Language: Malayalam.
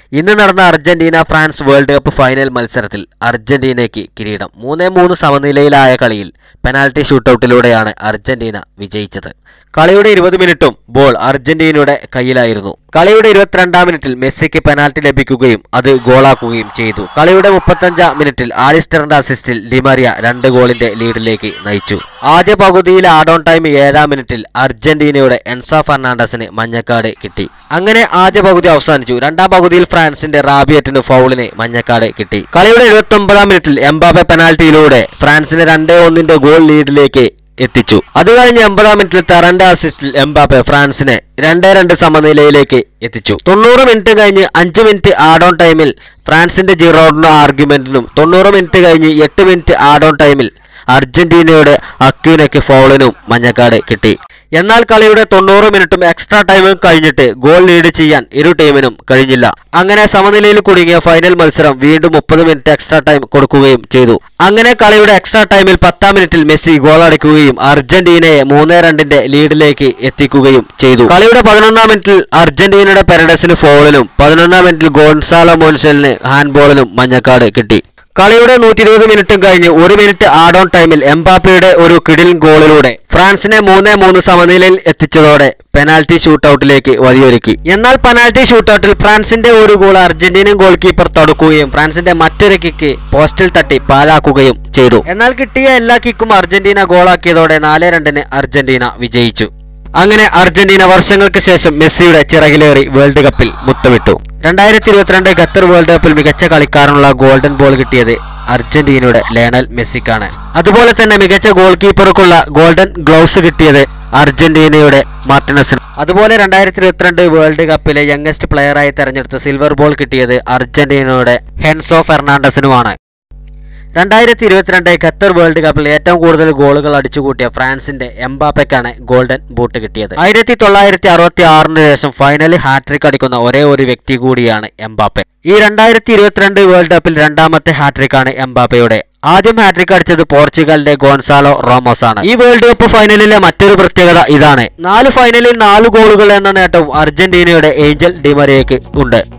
ഇന്ന് നടന്ന Argentina France World Cup final മത്സരത്തിൽ അർജന്റീനയ്ക്ക് കിരീടം മൂന്നേ മൂന്ന് സമനിലയിലായ കളിയിൽ പെനാൽറ്റി ഷൂട്ടൌട്ടിലൂടെയാണ് അർജന്റീന വിജയിച്ചത് കളിയുടെ ഇരുപത് മിനിറ്റും ബോൾ അർജന്റീനയുടെ കയ്യിലായിരുന്നു കളിയുടെ ഇരുപത്തിരണ്ടാം മിനിറ്റിൽ മെസ്സിക്ക് പെനാൽറ്റി ലഭിക്കുകയും അത് ഗോളാക്കുകയും ചെയ്തു കളിയുടെ മുപ്പത്തഞ്ചാം മിനിറ്റിൽ ആലിസ്റ്ററിന്റെ അസിസ്റ്റിൽ ഡിമറിയ രണ്ട് ഗോളിന്റെ ലീഡിലേക്ക് നയിച്ചു ആദ്യ പകുതിയിലെ ആഡ് ഓൺ ടൈം ഏഴാം മിനിറ്റിൽ അർജന്റീനയുടെ എൻസോ ഫെർണാണ്ടസിന് മഞ്ഞക്കാട് കിട്ടി അങ്ങനെ ആദ്യ പകുതി അവസാനിച്ചു രണ്ടാം പകുതിയിൽ ഫ്രാൻസിന്റെ റാബിയറ്റിന് ഫൗളിന് മഞ്ഞക്കാട് കിട്ടി കളിയുടെ എഴുപത്തി ഒമ്പതാം മിനിറ്റിൽ എംബാബെ പെനാൽറ്റിയിലൂടെ ഫ്രാൻസിന് രണ്ടേ ഒന്നിന്റെ ഗോൾ ലീഡിലേക്ക് എത്തിച്ചു അത് കഴിഞ്ഞ് എൺപതാം മിനിറ്റിൽ തെറന്റെ അസിസ്റ്റിൽ എംബാപ്പെ ഫ്രാൻസിനെ രണ്ടേ രണ്ട് സമനിലയിലേക്ക് എത്തിച്ചു തൊണ്ണൂറ് മിനിറ്റ് കഴിഞ്ഞ് അഞ്ച് മിനിറ്റ് ആഡ് ഓൺ ടൈമിൽ ഫ്രാൻസിന്റെ ജിറോഡിനോ ആർഗ്യുമെന്റിനും തൊണ്ണൂറ് മിനിറ്റ് കഴിഞ്ഞ് എട്ട് മിനിറ്റ് ആഡ് ഓൺ ടൈമിൽ അർജന്റീനയുടെ അക്യൂനയ്ക്ക് ഫൗളിനും മഞ്ഞക്കാട് കിട്ടി എന്നാൽ കളിയുടെ തൊണ്ണൂറ് മിനിറ്റും എക്സ്ട്രാ ടൈമും കഴിഞ്ഞിട്ട് ഗോൾ ലീഡ് ചെയ്യാൻ ഇരു ടീമിനും കഴിഞ്ഞില്ല അങ്ങനെ സമനിലയിൽ കുടുങ്ങിയ ഫൈനൽ മത്സരം വീണ്ടും മുപ്പത് മിനിറ്റ് എക്സ്ട്രാ ടൈം കൊടുക്കുകയും ചെയ്തു അങ്ങനെ കളിയുടെ എക്സ്ട്രാ ടൈമിൽ പത്താം മിനിറ്റിൽ മെസ്സി ഗോൾ അടിക്കുകയും അർജന്റീനയെ മൂന്ന് രണ്ടിന്റെ ലീഡിലേക്ക് എത്തിക്കുകയും ചെയ്തു കളിയുടെ പതിനൊന്നാം മിനിറ്റിൽ അർജന്റീനയുടെ പെരഡസിന് ഫോളിനും പതിനൊന്നാം മിനിറ്റിൽ ഗോൺസാലോ മോൻസലിന് ഹാൻഡ്ബോളിനും മഞ്ഞക്കാട് കിട്ടി കളിയുടെ നൂറ്റി ഇരുപത് മിനിറ്റും കഴിഞ്ഞ് ഒരു മിനിറ്റ് ആഡ് ഓൺ ടൈമിൽ എംബാപ്പയുടെ ഒരു കിടിൽ ഗോളിലൂടെ ഫ്രാൻസിനെ മൂന്നേ മൂന്ന് സമനിലയിൽ എത്തിച്ചതോടെ പെനാൽറ്റി ഷൂട്ടൌട്ടിലേക്ക് വഴിയൊരുക്കി എന്നാൽ പെനാൽറ്റി ഷൂട്ടൌട്ടിൽ ഫ്രാൻസിന്റെ ഒരു ഗോൾ അർജന്റീനിയൻ ഗോൾ കീപ്പർ തടുക്കുകയും ഫ്രാൻസിന്റെ മറ്റൊരു കിക്ക് പോസ്റ്റിൽ തട്ടി പാലാക്കുകയും ചെയ്തു എന്നാൽ കിട്ടിയ എല്ലാ കിക്കും അർജന്റീന ഗോളാക്കിയതോടെ നാല് രണ്ടിന് അർജന്റീന വിജയിച്ചു അങ്ങനെ അർജന്റീന വർഷങ്ങൾക്ക് ശേഷം മെസ്സിയുടെ ചിറകിലേറി വേൾഡ് കപ്പിൽ മുത്തമിട്ടു രണ്ടായിരത്തി ഇരുപത്തിരണ്ട് ഖത്തർ വേൾഡ് കപ്പിൽ മികച്ച കളിക്കാരനുള്ള ഗോൾഡൻ ബോൾ കിട്ടിയത് അർജന്റീനയുടെ ലയണൽ മെസ്സിക്കാണ് അതുപോലെ തന്നെ മികച്ച ഗോൾ കീപ്പർക്കുള്ള ഗോൾഡൻ ഗ്ലൗസ് കിട്ടിയത് അർജന്റീനയുടെ മാർട്ടിനസിന് അതുപോലെ രണ്ടായിരത്തി ഇരുപത്തിരണ്ട് വേൾഡ് കപ്പിലെ യങ്ങസ്റ്റ് പ്ലെയറായി തെരഞ്ഞെടുത്ത സിൽവർ ബോൾ കിട്ടിയത് അർജന്റീനയുടെ ഹെൻസോ ഫെർണാണ്ടസിനുമാണ് രണ്ടായിരത്തി ഇരുപത്തിരണ്ട് ഖത്തർ വേൾഡ് കപ്പിൽ ഏറ്റവും കൂടുതൽ ഗോളുകൾ അടിച്ചുകൂട്ടിയ ഫ്രാൻസിന്റെ എംബാപ്പയ്ക്കാണ് ഗോൾഡൻ ബൂട്ട് കിട്ടിയത് ആയിരത്തി തൊള്ളായിരത്തി അറുപത്തി ആറിന് ശേഷം ഫൈനലിൽ ഹാട്രിക് അടിക്കുന്ന ഒരേ ഒരു വ്യക്തി കൂടിയാണ് എംബാപ്പെ ഈ രണ്ടായിരത്തി ഇരുപത്തിരണ്ട് വേൾഡ് കപ്പിൽ രണ്ടാമത്തെ ഹാട്രിക്കാണ് എംബാപ്പയുടെ ആദ്യം ഹാട്രിക് അടിച്ചത് പോർച്ചുഗലിന്റെ ഗോൺസാലോ റോമോസ് ആണ് ഈ വേൾഡ് കപ്പ് ഫൈനലിലെ മറ്റൊരു പ്രത്യേകത ഇതാണ് നാല് ഫൈനലിൽ നാല് ഗോളുകൾ എന്ന നേട്ടവും അർജന്റീനയുടെ ഏഞ്ചൽ ഡിമറിയയ്ക്ക് ഉണ്ട്